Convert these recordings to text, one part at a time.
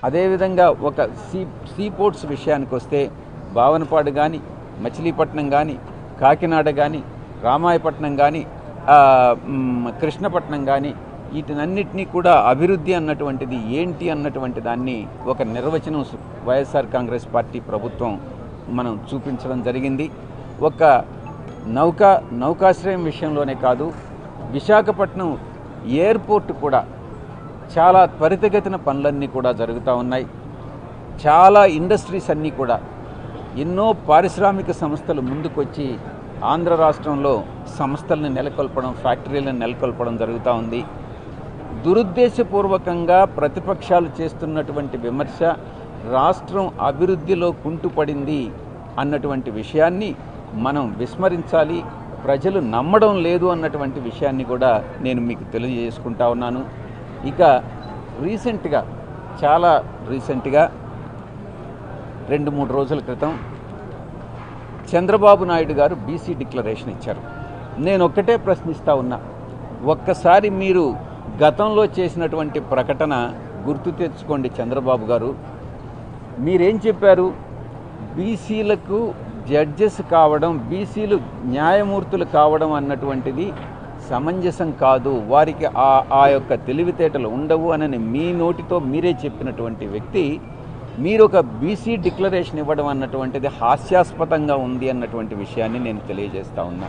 అదేవిధంగా ఒక see see ports విషయానికి వస్తే భావనపాడు కానీ మచిలీపట్నం కానీ కాకినాడ కానీ రామాయపట్నం కానీ ఆ, మ్, కృష్ణపట్నం కానీ వీటినన్నిటినీ కూడా అభివృద్ధి అన్నటువంటిది ఏంటి అన్నటువంటి దాన్ని ఒక నిర్వచనం సు- వైఎస్ఆర్ కాంగ్రెస్ పార్టీ ప్రభుత్వం మనం చూపించడం జరిగింది ఒక నౌకా నౌకాశ్రయం విషయంలోనే కాదు విశాఖపట్నం ఎయిర్పోర్ట్ కూడా చాలా త్వరితగతిన పనులన్నీ కూడా జరుగుతూ ఉన్నాయి చాలా ఇండస్ట్రీస్ అన్నీ కూడా ఎన్నో పారిశ్రామిక సంస్థలు ముందుకొచ్చి ఆంధ్ర రాష్ట్రంలో సంస్థలను నెలకొల్పడం ఫ్యాక్టరీలను నెలకొల్పడం జరుగుతూ ఉంది దురుద్దేశపూర్వకంగా ప్రతిపక్షాలు చేస్తున్నటువంటి విమర్శ రాష్ట్రం అభివృద్ధిలో కుంటుపడింది అన్నటువంటి విషయాన్ని మనం విస్మరించాలి ప్రజలు నమ్మడం లేదు అన్నటువంటి విషయాన్ని కూడా నేను మీకు తెలియజేసుకుంటా ఉన్నాను ఇక రీసెంట్గా చాలా రీసెంట్గా రెండు మూడు రోజుల క్రితం చంద్రబాబు నాయుడు గారు బీసీ డిక్లరేషన్ ఇచ్చారు నేను ఒక్కటే ప్రశ్నిస్తా ఉన్నా ఒక్కసారి మీరు గతంలో చేసినటువంటి ప్రకటన గుర్తు తెచ్చుకోండి చంద్రబాబు గారు మీరేం చెప్పారు బీసీలకు జడ్జెస్ కావడం బీసీలు న్యాయమూర్తులు కావడం అన్నటువంటిది సమంజసం కాదు వారికి ఆ ఆ యొక్క తెలివితేటలు ఉండవు అని మీ నోటితో మీరే చెప్పినటువంటి వ్యక్తి మీరు ఒక బీసీ డిక్లరేషన్ ఇవ్వడం అన్నటువంటిది హాస్యాస్పదంగా ఉంది అన్నటువంటి విషయాన్ని నేను తెలియజేస్తా ఉన్నా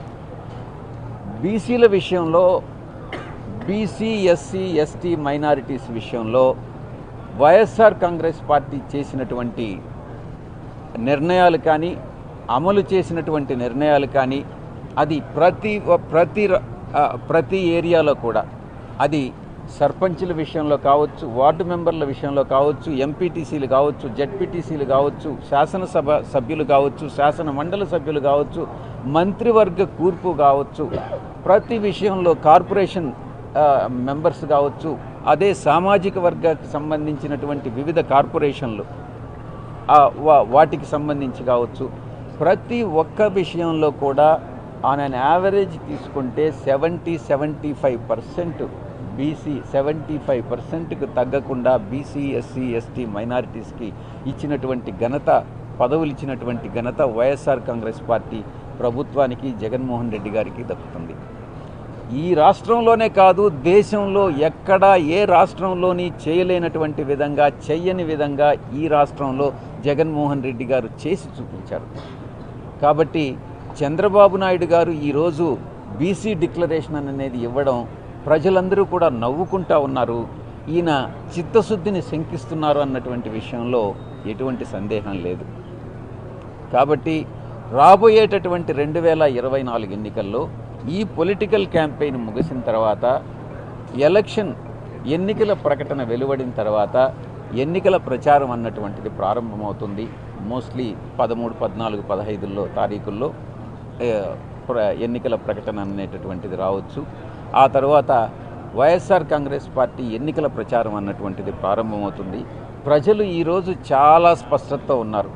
బీసీల విషయంలో బీసీ ఎస్సీ ఎస్టీ మైనారిటీస్ విషయంలో వైఎస్ఆర్ కాంగ్రెస్ పార్టీ చేసినటువంటి నిర్ణయాలు కానీ అమలు చేసినటువంటి నిర్ణయాలు కానీ అది ప్రతి ప్రతి ర- ఆ, ప్రతి ఏరియాలో కూడా అది సర్పంచుల విషయంలో కావచ్చు వార్డు మెంబర్ల విషయంలో కావచ్చు ఎంపీటీసీలు కావచ్చు జడ్పీటీసీలు కావచ్చు శాసనసభ సభ్యులు కావచ్చు శాసన మండలి సభ్యులు కావచ్చు మంత్రివర్గ కూర్పు కావచ్చు ప్రతి విషయంలో కార్పొరేషన్ ఆ, మెంబర్స్ కావచ్చు అదే సామాజిక వర్గానికి సంబంధించినటువంటి వివిధ కార్పొరేషన్లు ఆ వా- వాటికి సంబంధించి కావచ్చు ప్రతి ఒక్క విషయంలో కూడా ఆన్ అన్ యావరేజ్ తీసుకుంటే seventy seventy five percent BC seventy five పర్సెంట్కి తగ్గకుండా బీసీ ఎస్సీ ఎస్టీ మైనారిటీస్కి ఇచ్చినటువంటి ఘనత పదవులు ఇచ్చినటువంటి ఘనత వైఎస్ఆర్ కాంగ్రెస్ పార్టీ ప్రభుత్వానికి జగన్మోహన్ రెడ్డి గారికి దక్కుతుంది ఈ రాష్ట్రంలోనే కాదు దేశంలో ఎక్కడా ఏ రాష్ట్రంలోని చేయలేనటువంటి విధంగా చెయ్యని విధంగా ఈ రాష్ట్రంలో జగన్మోహన్ రెడ్డి గారు చేసి చూపించారు కాబట్టి చంద్రబాబు నాయుడు గారు ఈరోజు బీసీ డిక్లరేషన్ అనేది ఇవ్వడం ప్రజలందరూ కూడా నవ్వుకుంటా ఉన్నారు ఈయన చిత్తశుద్ధిని శంకిస్తున్నారు అన్నటువంటి విషయంలో ఎటువంటి సందేహం లేదు కాబట్టి రాబోయేటటువంటి రెండు వేల ఇరవై నాలుగు ఎన్నికల్లో ఈ పొలిటికల్ క్యాంపెయిన్ ముగిసిన తర్వాత ఎలక్షన్ ఎన్నికల ప్రకటన వెలువడిన తర్వాత ఎన్నికల ప్రచారం అన్నటువంటిది ప్రారంభమవుతుంది మోస్ట్లీ పదమూడు పద్నాలుగు పదహైదుల్లో తారీఖుల్లో ఏ, ప్ర- ఎన్నికల ప్రకటన అనేటటువంటిది రావచ్చు ఆ తర్వాత వైఎస్ఆర్ కాంగ్రెస్ పార్టీ ఎన్నికల ప్రచారం అన్నటువంటిది ప్రారంభమవుతుంది ప్రజలు ఈరోజు చాలా స్పష్టతతో ఉన్నారు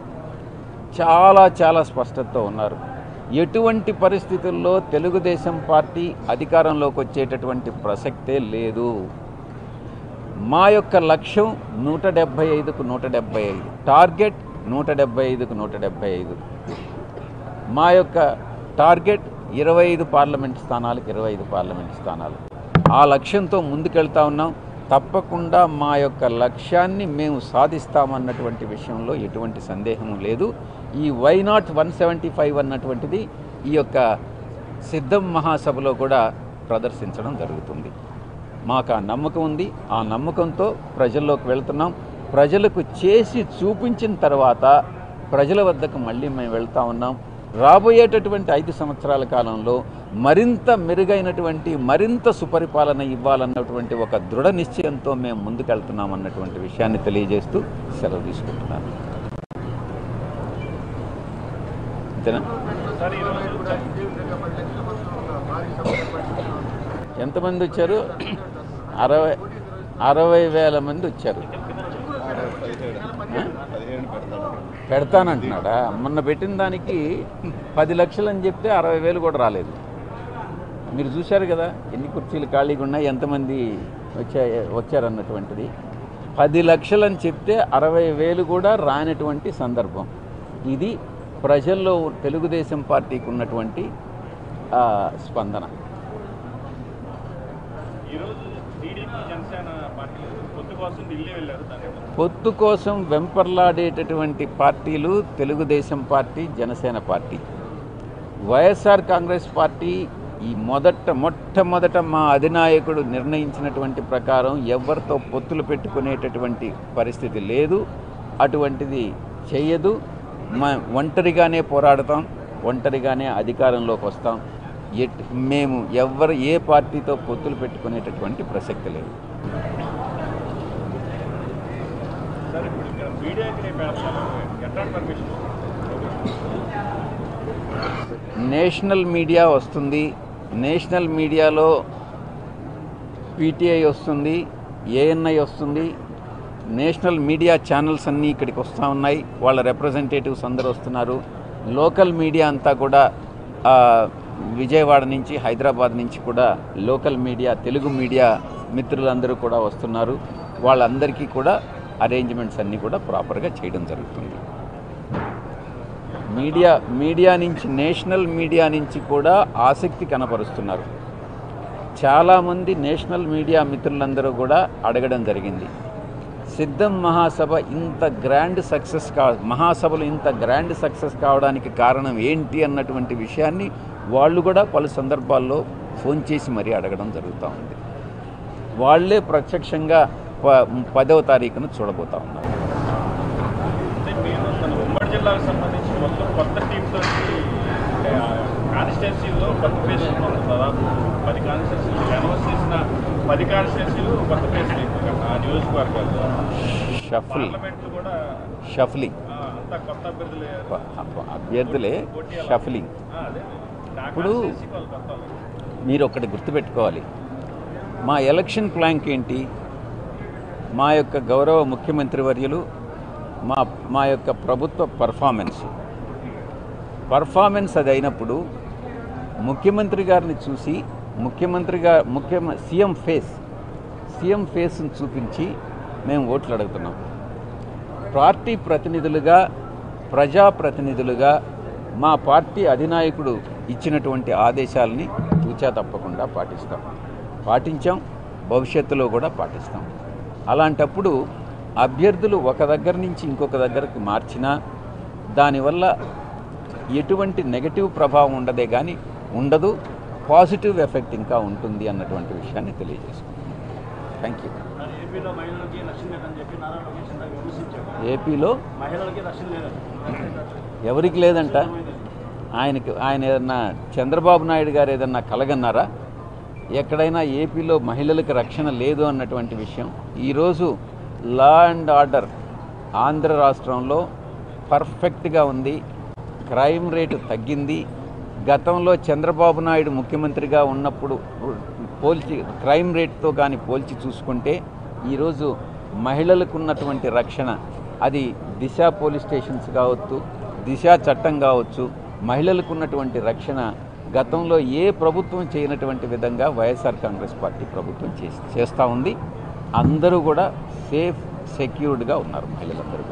చాలా చాలా స్పష్టతతో ఉన్నారు ఎటువంటి పరిస్థితుల్లో తెలుగుదేశం పార్టీ అధికారంలోకి వచ్చేటటువంటి ప్రసక్తే లేదు మా యొక్క లక్ష్యం నూట డెబ్భై ఐదుకు నూట డెబ్భై ఐదు టార్గెట్ నూట డెబ్భై ఐదుకు నూట డెబ్భై ఐదు మా యొక్క టార్గెట్ ఇరవై ఐదు పార్లమెంట్ స్థానాలకు ఇరవై ఐదు పార్లమెంట్ స్థానాలు ఆ లక్ష్యంతో ముందుకెళ్తా ఉన్నాం తప్పకుండా మా యొక్క లక్ష్యాన్ని మేము సాధిస్తామన్నటువంటి విషయంలో ఎటువంటి సందేహం లేదు ఈ why not one seventy five అన్నటువంటిది ఈ యొక్క సిద్ధం మహాసభలో కూడా ప్రదర్శించడం జరుగుతుంది మాకు ఆ నమ్మకం ఉంది ఆ నమ్మకంతో ప్రజల్లోకి వెళ్తున్నాం ప్రజలకు చేసి చూపించిన తర్వాత ప్రజల వద్దకు మళ్ళీ మేము వెళ్తా ఉన్నాం రాబోయేటటువంటి ఐదు సంవత్సరాల కాలంలో మరింత మెరుగైనటువంటి మరింత సుపరిపాలన ఇవ్వాలన్నటువంటి ఒక దృఢ నిశ్చయంతో మేము ముందుకెళ్తున్నాం అన్నటువంటి విషయాన్ని తెలియజేస్తూ సెలవు తీసుకుంటున్నాను అంతేనా ఎంతమంది వచ్చారు అరవై అరవై వేల మంది వచ్చారు ఆ? పెడతానంటున్నాడా మొన్న పెట్టిన దానికి పది లక్షలు అని చెప్తే అరవై వేలు కూడా రాలేదు మీరు చూశారు కదా ఎన్ని కుర్చీలు ఖాళీగా ఉన్నాయి ఎంతమంది వచ్చా వచ్చారన్నటువంటిది పది లక్షలని చెప్తే అరవై వేలు కూడా రానటువంటి సందర్భం ఇది ప్రజల్లో తెలుగుదేశం పార్టీకి ఉన్నటువంటి ఆ, స్పందన ఈరోజు టీడీపీ జనసేన పార్టీలు పొత్తు కోసం ఢిల్లీ వెళ్ళారు దాన్ని ఏమంటారు? పొత్తు కోసం వెంపర్లాడేటటువంటి పార్టీలు Telugu Desam party Janasena party YSR Congress party ఈ మొదట మొట్టమొదట మా అధినాయకుడు నిర్ణయించినటువంటి ప్రకారం ఎవరితో పొత్తులు పెట్టుకునేటటువంటి పరిస్థితి లేదు అటువంటిది చేయదు మా ఒంటరిగానే పోరాడతాం ఒంటరిగానే అధికారంలోకి వస్తాం ఎట్ మేము ఎవరు ఏ పార్టీతో పొత్తులు పెట్టుకునేటటువంటి ప్రసక్తి లేదు సార్ ఇప్పుడు ఇక్కడ మీడియాకి రేపు వెళ్తాను ఎట్లాంటి పర్మిషన్ నేషనల్ మీడియా వస్తుంది నేషనల్ మీడియాలో పీటీఐ వస్తుంది ఏఎన్ఐ వస్తుంది నేషనల్ మీడియా ఛానల్స్ అన్నీ ఇక్కడికి వస్తూ ఉన్నాయి వాళ్ళ రిప్రజెంటేటివ్స్ అందరూ వస్తున్నారు లోకల్ మీడియా అంతా కూడా ఆ, విజయవాడ నుంచి హైదరాబాద్ నుంచి కూడా లోకల్ మీడియా తెలుగు మీడియా మిత్రులందరూ కూడా వస్తున్నారు వాళ్ళందరికీ కూడా అరేంజ్మెంట్స్ అన్నీ కూడా ప్రాపర్గా చేయడం జరుగుతుంది మీడియా మీడియా నుంచి నేషనల్ మీడియా నుంచి కూడా ఆసక్తి కనపరుస్తున్నారు చాలామంది నేషనల్ మీడియా మిత్రులందరూ కూడా అడగడం జరిగింది సిద్ధం మహాసభ ఇంత గ్రాండ్ సక్సెస్ కా మహాసభలు ఇంత గ్రాండ్ సక్సెస్ కావడానికి కారణం ఏంటి అన్నటువంటి విషయాన్ని వాళ్ళు కూడా పలు సందర్భాల్లో ఫోన్ చేసి మరీ అడగడం జరుగుతూ ఉంది వాళ్ళే ప్రత్యక్షంగా ప పదవ తారీఖున చూడబోతా ఉన్నారు అంటే మీరు మన ఉమ్మడి జిల్లాకు సంబంధించి మొత్తం కొత్త టీమ్స్ వచ్చి కాన్స్టిట్యున్సీలో కొత్త ప్లేసులు మొత్తం దాదాపు పది కాన్స్టిట్యున్సీలు అనౌన్స్ చేసిన పది కాన్స్టిట్యున్సీలు కొత్త ప్లేసులు ఆ నియోజకవర్గాల్లో షఫుల్ పార్లమెంట్లు కూడా షఫ్లింగ్ ఆ, అంతా కొత్త అభ్యర్థులు అయ్యారు. ప- అప్ప- అభ్యర్థులే పోటీ ఎలా? షఫలింగ్ ఆ, అదే నా ఇప్పుడు- కాన్స్టిట్యున్సీకి వాళ్ళు కొత్త వాళ్ళు. మీరు ఒకటి గుర్తుపెట్టుకోవాలి మా ఎలక్షన్ ప్లాంక్ ఏంటి మా యొక్క గౌరవ ముఖ్యమంత్రి వర్యులు మా మా యొక్క ప్రభుత్వ పర్ఫార్మెన్స్ పర్ఫార్మెన్స్ అది అయినప్పుడు ముఖ్యమంత్రి గారిని చూసి ముఖ్యమంత్రి గారు ముఖ్య సీఎం ఫేస్ సీఎం ఫేస్ని చూపించి మేము ఓట్లు అడుగుతున్నాం పార్టీ ప్రతినిధులుగా ప్రజాప్రతినిధులుగా మా పార్టీ అధినాయకుడు ఇచ్చినటువంటి ఆదేశాలని తూచా తప్పకుండా పాటిస్తాం పాటించాం భవిష్యత్తులో కూడా పాటిస్తాం అలాంటప్పుడు అభ్యర్థులు ఒక దగ్గర నుంచి ఇంకొక దగ్గరకు మార్చినా దానివల్ల ఎటువంటి నెగటివ్ ప్రభావం ఉండదే కానీ ఉండదు పాజిటివ్ ఎఫెక్ట్ ఇంకా ఉంటుంది అన్నటువంటి విషయాన్ని తెలియజేసుకుంటున్నాం థ్యాంక్ యూ ఏపీలో మహిళలకి రక్షణ లేదని చెప్పి నారా లోకేష్ ఇందాక విమర్శించారు ఏపీలో మహిళలకి రక్షణ లేదని ఎవరికి లేదంట ఆయనకి ఆయన ఏదన్నా చంద్రబాబు నాయుడు గారు ఏదన్నా కలగన్నారా ఎక్కడైనా ఏపీలో మహిళలకు రక్షణ లేదు అన్నటువంటి విషయం ఈరోజు లా అండ్ ఆర్డర్ ఆంధ్ర రాష్ట్రంలో పర్ఫెక్ట్గా ఉంది క్రైమ్ రేటు తగ్గింది గతంలో చంద్రబాబు నాయుడు ముఖ్యమంత్రిగా ఉన్నప్పుడు పోల్చి క్రైమ్ రేట్తో కానీ పోల్చి చూసుకుంటే ఈరోజు మహిళలకు ఉన్నటువంటి రక్షణ అది దిశ పోలీస్ స్టేషన్స్ కావచ్చు దిశ చట్టం కావచ్చు మహిళలకు ఉన్నటువంటి రక్షణ గతంలో ఏ ప్రభుత్వం చేయనటువంటి విధంగా వైఎస్ఆర్ కాంగ్రెస్ పార్టీ ప్రభుత్వం చేసి చేస్తూ ఉంది అందరూ కూడా సేఫ్ సెక్యూర్డ్గా ఉన్నారు మహిళలందరూ కూడా